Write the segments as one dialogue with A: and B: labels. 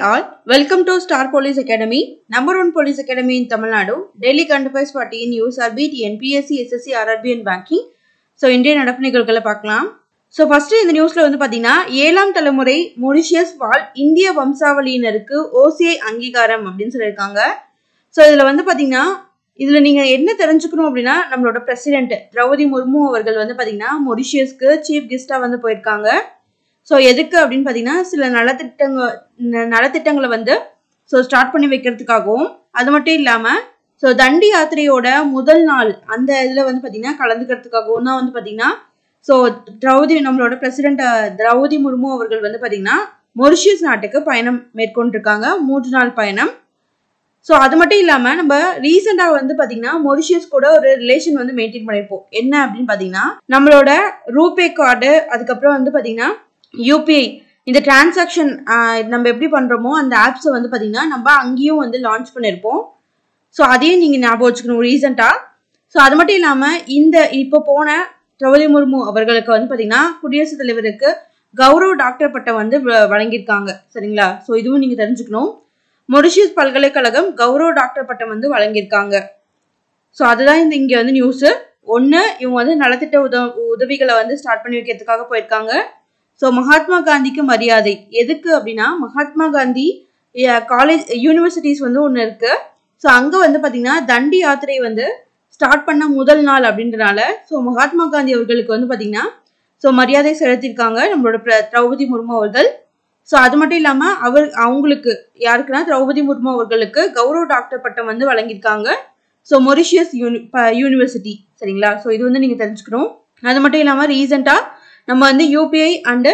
A: all, welcome to Star Police Academy, number one police academy in Tamil Nadu. Daily current affairs for TN USRB, TNPSC, SSC, RRB and banking. So இன்றைய நடப்பு நிகழ்வுகளை பார்க்கலாம் so first இந்த நியூஸ்ல வந்து பார்த்தீங்கன்னா ஏழாம் தலைமுறை மொரிஷியஸ் வாழ் இந்திய வம்சாவளியினருக்கு ஓசிஐ அங்கீகாரம் அப்படின்னு சொல்லியிருக்காங்க ஸோ இதில் வந்து பார்த்தீங்கன்னா இதில் நீங்கள் என்ன தெரிஞ்சுக்கணும் அப்படின்னா நம்மளோட பிரசிடென்ட் திரௌபதி முர்மு அவர்கள் வந்து பார்த்தீங்கன்னா மொரிஷியஸ்க்கு சீஃப் கெஸ்ட்டாக வந்து போயிருக்காங்க ஸோ எதுக்கு அப்படின்னு பார்த்தீங்கன்னா சில நலத்திட்டங்கள் ந- நலத்திட்டங்களை வந்து ஸோ ஸ்டார்ட் பண்ணி வைக்கிறதுக்காகவும் அது மட்டும் இல்லாமல் ஸோ தண்டி யாத்திரையோட முதல் நாள் அந்த இதில் வந்து பார்த்தீங்கன்னா கலந்துக்கிறதுக்காகவும் தான் வந்து பார்த்தீங்கன்னா ஸோ திரௌதி நம்மளோட பிரசிடென்ட் திரௌதி முர்மு அவர்கள் வந்து பார்த்தீங்கன்னா மொரிஷியஸ் நாட்டுக்கு பயணம் மேற்கொண்டிருக்காங்க மூன்று நாள் பயணம் ஸோ அது மட்டும் இல்லாமல் நம்ம ரீசெண்டாக வந்து பார்த்தீங்கன்னா மொரிஷியஸ் கூட ஒரு ரிலேஷன் வந்து மெயின்டைன் பண்ணியிருப்போம் என்ன அப்படின்னு பார்த்தீங்கன்னா நம்மளோட ரூபே கார்டு அதுக்கப்புறம் வந்து பார்த்தீங்கன்னா யூபிஐ இந்த டிரான்சாக்ஷன் நம்ம எப்படி பண்ணுறோமோ அந்த ஆப்ஸை வந்து பார்த்தீங்கன்னா நம்ம அங்கேயும் வந்து லான்ச் பண்ணியிருப்போம் ஸோ அதையும் நீங்கள் ஞாபகம் வச்சுக்கணும் ரீசெண்டாக ஸோ அது மட்டும் இல்லாமல் இந்த இப்போ போன திரௌபதி முர்மு அவர்களுக்கு வந்து பார்த்தீங்கன்னா குடியரசுத் தலைவருக்கு கௌரவ டாக்டர் பட்டம் வந்து வ- வழங்கியிருக்காங்க சரிங்களா ஸோ இதுவும் நீங்கள் தெரிஞ்சுக்கணும் மொரிஷியஸ் பல்கலைக்கழகம் கௌரவ டாக்டர் பட்டம் வந்து வழங்கியிருக்காங்க ஸோ அதுதான் இந்த இங்கே வந்து நியூஸு ஒன்று இவங்க வந்து நலத்திட்ட உத உதவிகளை வந்து ஸ்டார்ட் பண்ணி வைக்கிறதுக்காக போயிருக்காங்க ஸோ மகாத்மா காந்திக்கு மரியாதை எதுக்கு அப்படின்னா மகாத்மா காந்தி காலேஜ் யூனிவர்சிட்டிஸ் வந்து ஒன்று இருக்கு ஸோ அங்கே வந்து பார்த்தீங்கன்னா தண்டி யாத்திரை வந்து ஸ்டார்ட் பண்ண முதல் நாள் அப்படின்றனால ஸோ மகாத்மா காந்தி அவர்களுக்கு வந்து பார்த்தீங்கன்னா ஸோ மரியாதை செலுத்தியிருக்காங்க நம்மளோட பிர- திரௌபதி முர்மு அவர்கள் ஸோ அது மட்டும் இல்லாமல் அவர் அவங்களுக்கு யாருக்குன்னா திரௌபதி முர்மு அவர்களுக்கு கௌரவ டாக்டர் பட்டம் வந்து வழங்கியிருக்காங்க ஸோ மொரிஷியஸ் யூனி யூனிவர்சிட்டி சரிங்களா ஸோ இது வந்து நீங்கள் தெரிஞ்சுக்கணும் அது மட்டும் இல்லாமல் ரீசெண்டாக நம்ம வந்து யூபிஐ அண்டு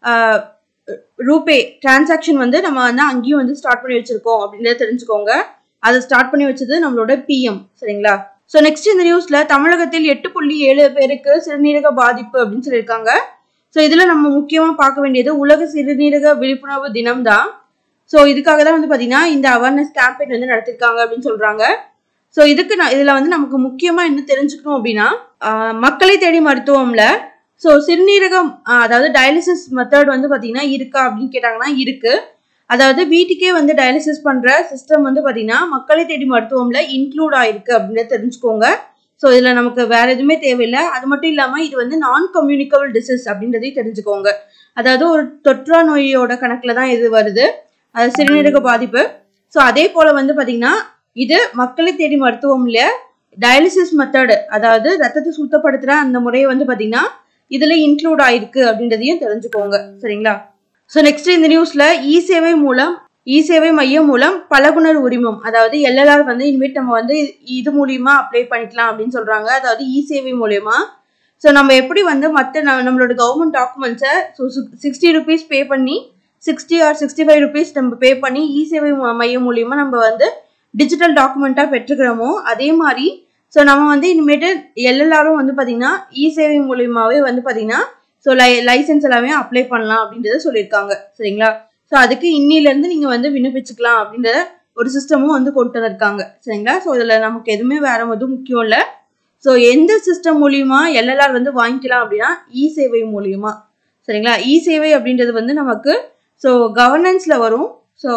A: ரூபே டிரான்சாக்ஷன் வந்து நம்ம வந்து அங்கேயும் வந்து ஸ்டார்ட் பண்ணி வச்சிருக்கோம் அப்படின்றத தெரிஞ்சுக்கோங்க அதை ஸ்டார்ட் பண்ணி வச்சது நம்மளோட பிஎம் சரிங்களா ஸோ நெக்ஸ்ட் இந்த நியூஸ்ல தமிழகத்தில் எட்டு புள்ளி ஏழு பேருக்கு சிறுநீரக பாதிப்பு அப்படின்னு சொல்லியிருக்காங்க ஸோ இதுல நம்ம முக்கியமா பார்க்க வேண்டியது உலக சிறுநீரக விழிப்புணர்வு தினம் தான் ஸோ இதுக்காக தான் வந்து பார்த்தீங்கன்னா இந்த அவேர்னஸ் கேம்பெயின் வந்து நடத்திருக்காங்க அப்படின்னு சொல்றாங்க ஸோ இதுக்கு நான் இதில் வந்து நமக்கு முக்கியமாக என்ன தெரிஞ்சுக்கணும் அப்படின்னா ஆஹ் மக்களை தேடி மருத்துவம்ல ஸோ சிறுநீரகம் ஆஹ் அதாவது டயாலிசிஸ் மெத்தட் வந்து பார்த்தீங்கன்னா இருக்கா அப்படின்னு கேட்டாங்கன்னா இருக்கு அதாவது வீட்டுக்கே வந்து டயாலிசிஸ் பண்ணுற சிஸ்டம் வந்து பார்த்தீங்கன்னா மக்களை தேடி மருத்துவம்ல இன்க்ளூட் ஆயிருக்கு அப்படின்னு தெரிஞ்சுக்கோங்க ஸோ இதில் நமக்கு வேற எதுவுமே தேவையில்லை அது மட்டும் இல்லாமல் இது வந்து நான் கம்யூனிகபிள் டிசீஸ் அப்படின்றதையும் தெரிஞ்சுக்கோங்க அதாவது ஒரு தொற்றா நோயோட கணக்கில் தான் இது வருது அது சிறுநீரக பாதிப்பு ஸோ அதே போல் வந்து பார்த்தீங்கன்னா இது மக்களை தேடி மருத்துவம்ல டயாலிசிஸ் மெத்தடு அதாவது ரத்தத்தை சுத்தப்படுத்துகிற அந்த முறையை வந்து பார்த்தீங்கன்னா இதில் இன்க்ளூட் ஆயிருக்கு அப்படின்றதையும் தெரிஞ்சுக்கோங்க சரிங்களா ஸோ நெக்ஸ்ட் இந்த நியூஸ்ல இ சேவை மூலம் இ சேவை மையம் மூலம் பழகுனர் உரிமம் அதாவது எல்எல்ஆர் வந்து இனிமேட் நம்ம வந்து இது மூலியமா அப்ளை பண்ணிக்கலாம் அப்படின்னு சொல்றாங்க அதாவது இ சேவை மூலியமா ஸோ நம்ம எப்படி வந்து மற்ற நம்மளோட கவர்மெண்ட் டாக்குமெண்ட்ஸை ஸோ சிக்ஸ்டி ருபீஸ் பே பண்ணி sixty or sixty five rupees நம்ம பே பண்ணி இ சேவை ம- மையம் மூலியமா நம்ம வந்து டிஜிட்டல் டாக்குமெண்ட்டாக பெற்றுக்கிறோமோ அதே மாதிரி ஸோ நம்ம வந்து இனிமேட்டு எல்எல்ஆரும் வந்து பார்த்தீங்கன்னா இ சேவை மூலியமாகவே வந்து பார்த்தீங்கன்னா ஸோ லை லைசன்ஸ் எல்லாமே அப்ளை பண்ணலாம் அப்படின்றத சொல்லியிருக்காங்க சரிங்களா ஸோ அதுக்கு இன்னிலேருந்து நீங்கள் வந்து விண்ணப்பிச்சுக்கலாம் அப்படின்ற ஒரு சிஸ்டமும் வந்து கொண்டு வந்திருக்காங்க சரிங்களா ஸோ இதில் நமக்கு எதுவுமே வேற எதுவும் முக்கியம் இல்லை ஸோ எந்த சிஸ்டம் மூலியமா எல்எல்ஆர் வந்து வாங்கிக்கலாம் அப்படின்னா இ சேவை மூலியமா சரிங்களா இ சேவை அப்படின்றது வந்து நமக்கு ஸோ கவர்னன்ஸில் வரும் ஸோ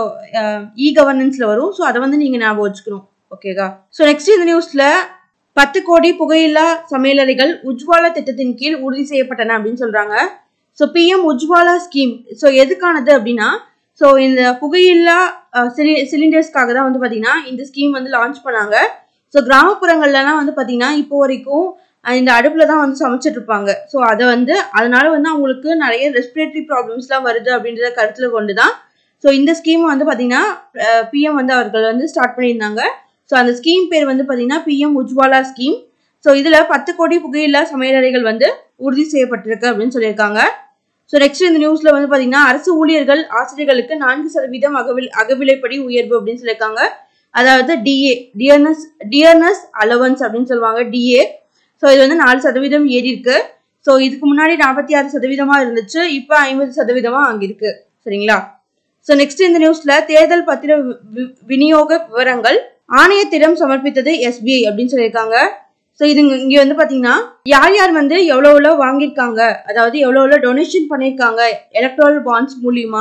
A: இ கவர்னன்ஸில் வரும் ஸோ அதை வந்து நீங்கள் ஞாபகம் வச்சுக்கணும் ஓகேவா ஸோ நெக்ஸ்ட் இந்த நியூஸில் பத்து கோடி புகையில்லா சமையலறைகள் உஜ்வாலா திட்டத்தின் கீழ் உறுதி செய்யப்பட்டன அப்படின்னு சொல்றாங்க so PM Ujjwala scheme so எதுக்கானது அப்படின்னா ஸோ இந்த புகையில்லா அஹ், சிலி சிலிண்டர்ஸ்க்காக தான் வந்து பார்த்தீங்கன்னா இந்த ஸ்கீம் வந்து லான்ச் பண்ணாங்க ஸோ கிராமப்புறங்கள்லாம் வந்து பார்த்தீங்கன்னா இப்போ வரைக்கும் அஹ், இந்த அடுப்பில் தான் வந்து சமைச்சிட்டு இருப்பாங்க ஸோ அதை வந்து அதனால வந்து அவங்களுக்கு நிறைய ரெஸ்பிரேட்டரி ப்ராப்ளம்ஸ்லாம் வருது அப்படின்றத கருத்தில் கொண்டு தான் ஸோ இந்த ஸ்கீம் வந்து பார்த்தீங்கன்னா பிஎம் வந்து அவர்கள் வந்து ஸ்டார்ட் பண்ணியிருந்தாங்க ஸோ அந்த ஸ்கீம் பேர் வந்து பார்த்தீங்கன்னா பிஎம் உஜ்வாலா ஸ்கீம் ஸோ இதில் பத்து கோடி புகையில்லா சமையலறைகள் வந்து உறுதி செய்யப்பட்டிருக்கு அப்படின்னு சொல்லியிருக்காங்க ஸோ நெக்ஸ்ட் இந்த நியூஸில் வந்து பார்த்தீங்கன்னா அரசு ஊழியர்கள் ஆசிரியர்களுக்கு நான்கு சதவீதம் அகவில் அகவிலைப்படி உயர்வு அப்படின்னு சொல்லியிருக்காங்க அதாவது டிஏ டிஎன்எஸ் டிஎன்எஸ் அலவன்ஸ் அப்படின்னு சொல்லுவாங்க டிஏ ஸோ இது வந்து நாலு சதவீதம் ஏறி இருக்கு ஸோ இதுக்கு முன்னாடி நாற்பத்தி ஆறு சதவீதமாக இருந்துச்சு இப்போ ஐம்பது சதவீதமாக ஆகியிருக்கு சரிங்களா ஸோ நெக்ஸ்ட் இந்த நியூஸ்ல தேர்தல் பத்திர வி- வி- விநியோக விவரங்கள் ஆணையத்திடம் சமர்ப்பித்தது எஸ்பிஐ அப்படின்னு சொல்லியிருக்காங்க ஸோ இது இங்க- இங்க வந்து பாத்தீங்கன்னா யார் யார் வந்து எவ்வளோ எவ்வளோ வாங்கியிருக்காங்க அதாவது எவ்வளோ எவ்வளோ டொனேஷன் பண்ணியிருக்காங்க எலக்ட்ரல் பாண்ட்ஸ் மூலியமா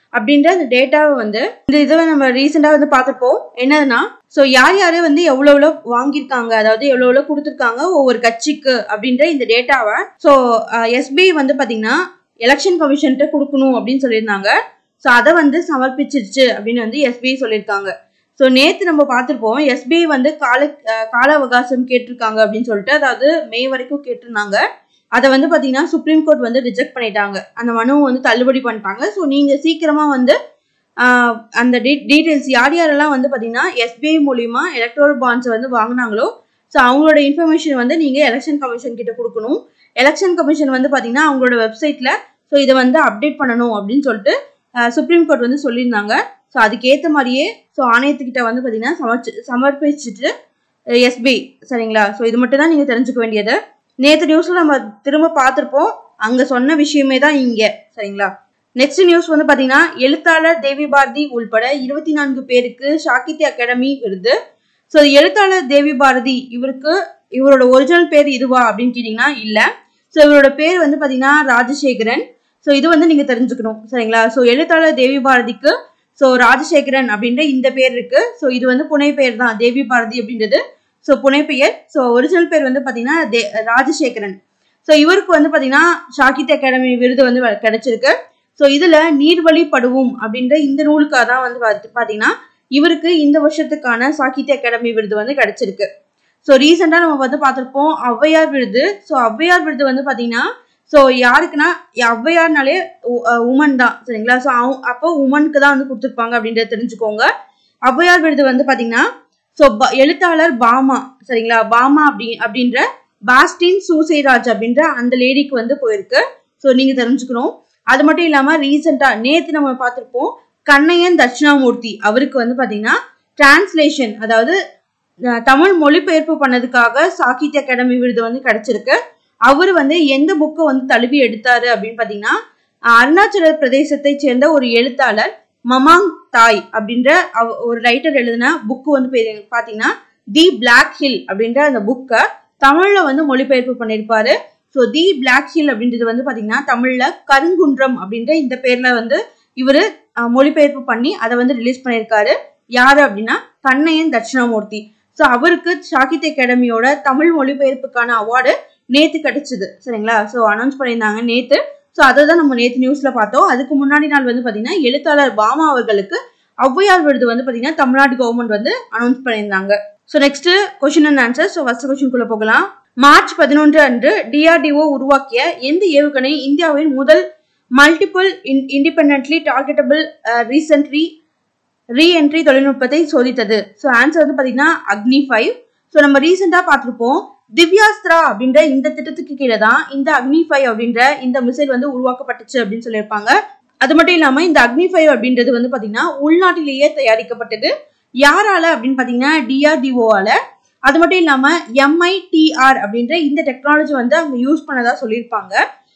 A: அப்படின்ற அந்த டேட்டாவை வந்து இந்த இதை நம்ம ரீசெண்டாக வந்து பார்த்துருப்போம் என்னதுன்னா ஸோ யார் யார் வந்து எவ்வளோ எவ்வளோ வாங்கியிருக்காங்க அதாவது எவ்வளோ எவ்வளோ கொடுத்துருக்காங்க ஒவ்வொரு கட்சிக்கு அப்படின்ற இந்த டேட்டாவை ஸோ எஸ்பிஐ வந்து பார்த்தீங்கன்னா எலெக்ஷன் கமிஷன்ட்டு கொடுக்கணும் அப்படின்னு சொல்லியிருந்தாங்க ஸோ அதை வந்து சமர்ப்பிச்சிருச்சு அப்படின்னு வந்து எஸ்பிஐ சொல்லியிருக்காங்க ஸோ நேற்று நம்ம பார்த்துருப்போம் எஸ்பிஐ வந்து கால அஹ் கால அவகாசம் கேட்டிருக்காங்க அப்படின்னு சொல்லிட்டு அதாவது மே வரைக்கும் கேட்டிருந்தாங்க அதை வந்து பார்த்தீங்கன்னா சுப்ரீம் கோர்ட் வந்து ரிஜெக்ட் பண்ணிட்டாங்க அந்த மனுவை வந்து தள்ளுபடி பண்ணிட்டாங்க ஸோ நீங்கள் சீக்கிரமாக வந்து ஆஹ் அந்த டீ டீட்டெயில்ஸ் யார் யாரெல்லாம் வந்து பார்த்தீங்கன்னா எஸ்பிஐ மூலிமா எலக்ட்ரல் பாண்ட்ஸ் வந்து வாங்கினாங்களோ ஸோ அவங்களோட இன்ஃபர்மேஷன் வந்து நீங்கள் எலெக்ஷன் கமிஷன் கிட்ட கொடுக்கணும் எலெக்ஷன் கமிஷன் வந்து பார்த்தீங்கன்னா அவங்களோட வெப்சைட்டில் ஸோ இதை வந்து அப்டேட் பண்ணணும் அப்படின்னு சொல்லிட்டு சுப்ரீம் கோர்ட் வந்து சொல்லியிருந்தாங்க ஸோ அதுக்கேற்ற மாதிரியே ஸோ ஆணையத்துக்கிட்ட வந்து பார்த்தீங்கன்னா சமர்ச்சி சமர்ப்பிச்சுட்டு எஸ்பிஐ சரிங்களா ஸோ இது மட்டும் தான் நீங்கள் தெரிஞ்சுக்க வேண்டியது நேற்று நியூஸில் நம்ம திரும்ப பார்த்துருப்போம் அங்கே சொன்ன விஷயமே தான் இங்கே சரிங்களா நெக்ஸ்ட் நியூஸ் வந்து பார்த்தீங்கன்னா எழுத்தாளர் தேவி பாரதி உள்பட இருபத்தி நான்கு பேருக்கு சாகித்ய அகாடமி விருது ஸோ எழுத்தாளர் தேவி பாரதி இவருக்கு இவரோட ஒரிஜினல் பேர் இதுவா அப்படின்னு கேட்டிங்கன்னா இல்லை ஸோ இவரோட பேர் வந்து பார்த்தீங்கன்னா ராஜசேகரன் ஸோ இது வந்து நீங்கள் தெரிஞ்சுக்கணும் சரிங்களா ஸோ எழுத்தாளர் தேவி பாரதிக்கு ஸோ ராஜசேகரன் அப்படின்ற இந்த பேர் இருக்கு ஸோ இது வந்து புனை பெயர் தான் தேவி பாரதி அப்படின்றது ஸோ புனை பெயர் ஸோ ஒரிஜினல் பேர் வந்து பார்த்தீங்கன்னா தே ராஜசேகரன் ஸோ இவருக்கு வந்து பார்த்தீங்கன்னா சாகித்ய அகாடமி விருது வந்து வ- கிடைச்சிருக்கு ஸோ இதில் நீர்வழி படுவும் அப்படின்ற இந்த நூலுக்காக தான் வந்து பார்த்து பார்த்தீங்கன்னா இவருக்கு இந்த வருஷத்துக்கான சாகித்ய அகாடமி விருது வந்து கிடைச்சிருக்கு ஸோ ரீசெண்டாக நம்ம வந்து பார்த்துருப்போம் ஔவையார் விருது ஸோ ஔவையார் விருது வந்து பார்த்தீங்கன்னா ஸோ யாருக்குன்னா ஔவையார்னாலே உமன் தான் சரிங்களா ஸோ அப்போ உமனுக்கு தான் வந்து கொடுத்துருப்பாங்க அப்படின்றத தெரிஞ்சுக்கோங்க ஔவையார் விருது வந்து பார்த்தீங்கன்னா ஸோ எழுத்தாளர் பாமா சரிங்களா பாமா அப்படி அப்படின்ற பாஸ்டின் சூசைராஜ் அப்படின்ற அந்த லேடிக்கு வந்து போயிருக்கு ஸோ நீங்கள் தெரிஞ்சுக்கணும் அது மட்டும் இல்லாமல் ரீசெண்டாக நேற்று நம்ம பார்த்துருப்போம் கண்ணையன் தட்சிணாமூர்த்தி அவருக்கு வந்து பார்த்தீங்கன்னா டிரான்ஸ்லேஷன் அதாவது அஹ், தமிழ் மொழிபெயர்ப்பு பண்ணதுக்காக சாகித்ய அகாடமி விருது வந்து கிடைச்சிருக்கு அவர் வந்து எந்த புக்கை வந்து தழுவி எடுத்தாரு அப்படின்னு பார்த்தீங்கன்னா அஹ், அருணாச்சல பிரதேசத்தை சேர்ந்த ஒரு எழுத்தாளர் மமாங் தாய் அப்படின்ற அவ- ஒரு ரைட்டர் எழுதின புக்கு வந்து பேரு பார்த்தீங்கன்னா தி பிளாக் ஹில் அப்படின்ற அந்த புக்கை தமிழ்ல வந்து மொழிபெயர்ப்பு பண்ணியிருப்பாரு ஸோ தி பிளாக் ஹில் அப்படின்றது வந்து பார்த்தீங்கன்னா தமிழ்ல கருங்குன்றம் அப்படின்ற இந்த பேர்ல வந்து இவர் மொழிபெயர்ப்பு பண்ணி அதை வந்து ரிலீஸ் பண்ணியிருக்காரு யாரு அப்படின்னா கண்ணையன் தட்சிணாமூர்த்தி ஸோ அவருக்கு சாகித்ய அகாடமியோட தமிழ் மொழிபெயர்ப்புக்கான அவார்டு நேத்து கிடைச்சது சரிங்களா ஸோ அனௌன்ஸ் பண்ணியிருந்தாங்க நேத்து ஸோ அதை தான் நம்ம நேத்து நியூஸ்ல பார்த்தோம் அதுக்கு முன்னாடி நாள் வந்து பார்த்தீங்கன்னா எழுத்தாளர் பாமா அவர்களுக்கு ஔவையார் விருது வந்து பார்த்தீங்கன்னா தமிழ்நாடு கவர்மெண்ட் வந்து அனௌன்ஸ் பண்ணியிருந்தாங்க so next question and answer so first கொஷின்குள்ள போகலாம் மார்ச் பதினொன்று அன்று டிஆர்டிஓ உருவாக்கிய எந்த ஏவுகணை இந்தியாவின் முதல் multiple independently targetable recently reentry தொழில்நுட்பத்தை சோதித்தது ஸோ ஆன்சர் வந்து பார்த்தீங்கன்னா அக்னி ஃபைவ் ஸோ நம்ம ரீசெண்டாக பார்த்துருப்போம் திவ்யாஸ்திரா அப்படின்ற இந்த திட்டத்துக்கு கீழே தான் இந்த அக்னி ஃபைவ் அப்படின்ற இந்த மிசைல் வந்து உருவாக்கப்பட்டுச்சு அப்படின்னு சொல்லியிருப்பாங்க அது மட்டும் இல்லாமல் இந்த அக்னி ஃபைவ் அப்படின்றது வந்து பார்த்தீங்கன்னா உள்நாட்டிலேயே தயாரிக்கப்பட்டது யாரால அப்படின்னு பார்த்தீங்கன்னா டிஆர்டிஓவால அது மட்டும் இல்லாமல் எம்ஐடிஆர் அப்படின்ற இந்த டெக்னாலஜி வந்து அங்கே யூஸ் பண்ணதா சொல்லியிருப்பாங்க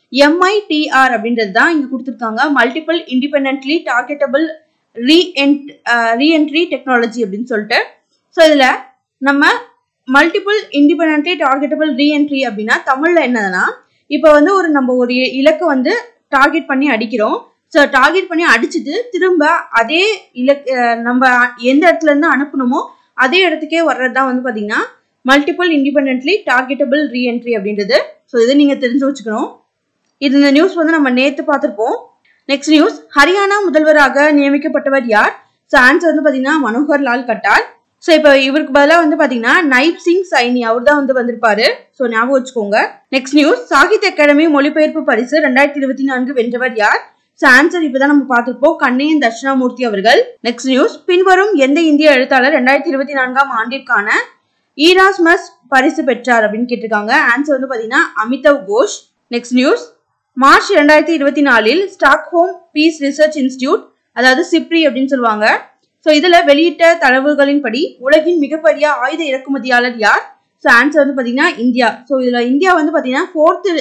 A: எம்ஐடிஆர் அப்படின்றது தான் இங்கே கொடுத்துருக்காங்க multiple independently targetable reent reentry technology அப்படின்னு சொல்லிட்டு ஸோ இதில் நம்ம மல்டிபிள் இண்டிபெண்ட்லி டார்கெட்டபிள் ரீஎன்ட்ரி அப்படின்னா தமிழில் என்னதுன்னா இப்போ வந்து ஒரு நம்ம ஒரு இ- இலக்கை வந்து டார்கெட் பண்ணி அடிக்கிறோம் ஸோ டார்கெட் பண்ணி அடிச்சுட்டு திரும்ப அதே இலக் அஹ் நம்ம எந்த இடத்துல இருந்து அனுப்பணுமோ அதே இடத்துக்கே வர்றது தான் வந்து பார்த்தீங்கன்னா மல்டிபிள் இண்டிபெண்ட்லி டார்கெட்டபிள் ரீஎன்ட்ரி அப்படின்றது ஸோ இதை நீங்கள் தெரிஞ்சு வச்சுக்கணும் இது இந்த நியூஸ் வந்து நம்ம நேற்று பார்த்துருப்போம் நெக்ஸ்ட் நியூஸ் ஹரியானா முதல்வராக நியமிக்கப்பட்டவர் யார் ஸோ ஆன்சர் வந்து பார்த்தீங்கன்னா மனோகர் லால் கட்டார் ஸோ இப்போ இவருக்கு பதிலாக வந்து பார்த்தீங்கன்னா நைப் சிங் சைனி அவர் தான் வந்து வந்திருப்பாரு ஸோ ஞாபகம் வச்சுக்கோங்க நெக்ஸ்ட் நியூஸ் சாகித்ய அகாடமி மொழிபெயர்ப்பு பரிசு ரெண்டாயிரத்தி இருபத்தி நான்கு வென்றவர் யார் ஸோ ஆன்சர் இப்போதான் நம்ம பார்த்துருப்போம் கண்ணையன் தட்சிணாமூர்த்தி அவர்கள் நெக்ஸ்ட் நியூஸ் பின்வரும் எந்த இந்திய எழுத்தாளர் ரெண்டாயிரத்தி இருபத்தி நான்காம் ஆண்டிற்கான ஈராஸ்மஸ் பரிசு பெற்றார் அப்படின்னு கேட்டிருக்காங்க ஆன்சர் வந்து பார்த்தீங்கன்னா Amitav Ghosh next news March ரெண்டாயிரத்தி இருபத்தி நாலில் ஸ்டாக்ஹோம் பீஸ் ரிசர்ச் இன்ஸ்டியூட் அதாவது சிப்ரி அப்படின்னு சொல்லுவாங்க ஸோ இதில் வெளியிட்ட தரவுகளின்படி உலகின் மிகப்பெரிய ஆயுத இறக்குமதியாளர் யார் ஸோ ஆன்சர் வந்து பார்த்தீங்கன்னா இந்தியா ஸோ இதில் இந்தியா வந்து பார்த்தீங்கன்னா ஃபோர்த்து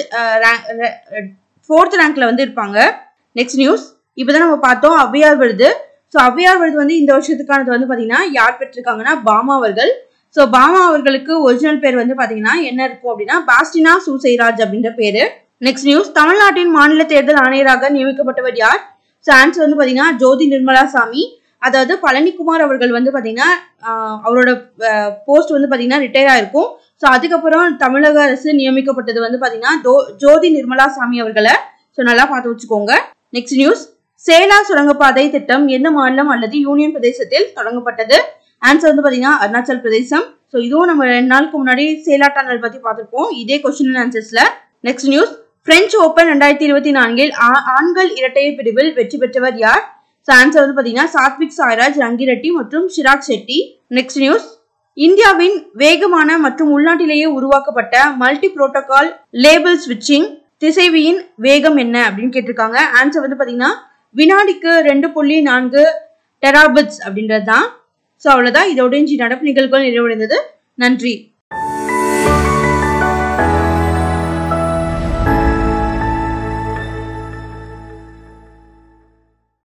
A: ஃபோர்த் ரேங்க்ல வந்து இருப்பாங்க நெக்ஸ்ட் நியூஸ் இப்போ தான் நம்ம பார்த்தோம் ஔவையார் விருது ஸோ ஔவையார் விருது வந்து இந்த வருஷத்துக்கானது வந்து பார்த்தீங்கன்னா யார் பெற்றிருக்காங்கன்னா பாமா அவர்கள் ஸோ பாமா அவர்களுக்கு ஒரிஜினல் பேர் வந்து பார்த்தீங்கன்னா என்ன இருக்கும் அப்படின்னா பாஸ்டினா சூசைராஜ் அப்படின்ற பேரு நெக்ஸ்ட் நியூஸ் தமிழ்நாட்டின் மாநில தேர்தல் ஆணையராக நியமிக்கப்பட்டவர் யார் ஸோ ஆன்சர் வந்து பார்த்தீங்கன்னா ஜோதி நிர்மலா சாமி அதாவது பழனிக்குமார் அவர்கள் வந்து பார்த்தீங்கன்னா ஆஹ் அவரோட போஸ்ட் வந்து பார்த்தீங்கன்னா ரிட்டையர் ஆயிருக்கும் ஸோ அதுக்கப்புறம் தமிழக அரசு நியமிக்கப்பட்டது வந்து பார்த்தீங்கன்னா ஜோ ஜோதி நிர்மலா சாமி அவர்களை ஸோ நல்லா பார்த்து வச்சுக்கோங்க நெக்ஸ்ட் நியூஸ் சேலா சுரங்கப்பாதை திட்டம் எந்த மாநிலம் அல்லது யூனியன் பிரதேசத்தில் தொடங்கப்பட்டது ஆன்சர் வந்து பார்த்தீங்கன்னா அருணாச்சல் பிரதேசம் ஸோ இதுவும் நம்ம ரெண்டு நாளுக்கு முன்னாடி சேலா டனல் பற்றி பார்த்துருப்போம் இதே கொஸ்டின் ஆன்சர்ஸில் நெக்ஸ்ட் நியூஸ் பிரெஞ்சு ஓப்பன் ரெண்டாயிரத்தி இருபத்தி நான்கில் ஆ- ஆண்கள் இரட்டையர் பிரிவில் வெற்றி பெற்றவர் யார் ஸோ ஆன்சர் வந்து பார்த்தீங்கன்னா சாத்விக் சாய்ராஜ் ரங்கிரெட்டி மற்றும் ஷிராக் ஷெட்டி நெக்ஸ்ட் நியூஸ் இந்தியாவின் வேகமான மற்றும் உள்நாட்டிலேயே உருவாக்கப்பட்ட மல்டி புரோட்டோகால் லேபிள் ஸ்விட்சிங் திசைவியின் வேகம் என்ன அப்படின்னு கேட்டிருக்காங்க ஆன்சர் வந்து பார்த்தீங்கன்னா வினாடிக்கு ரெண்டு புள்ளி நான்கு டெராபிட்ஸ் அப்படின்றது தான் ஸோ அவ்வளோதான் இதோட இன்றைய நடப்பு நிகழ்வுகள் நிறைவடைந்தது நன்றி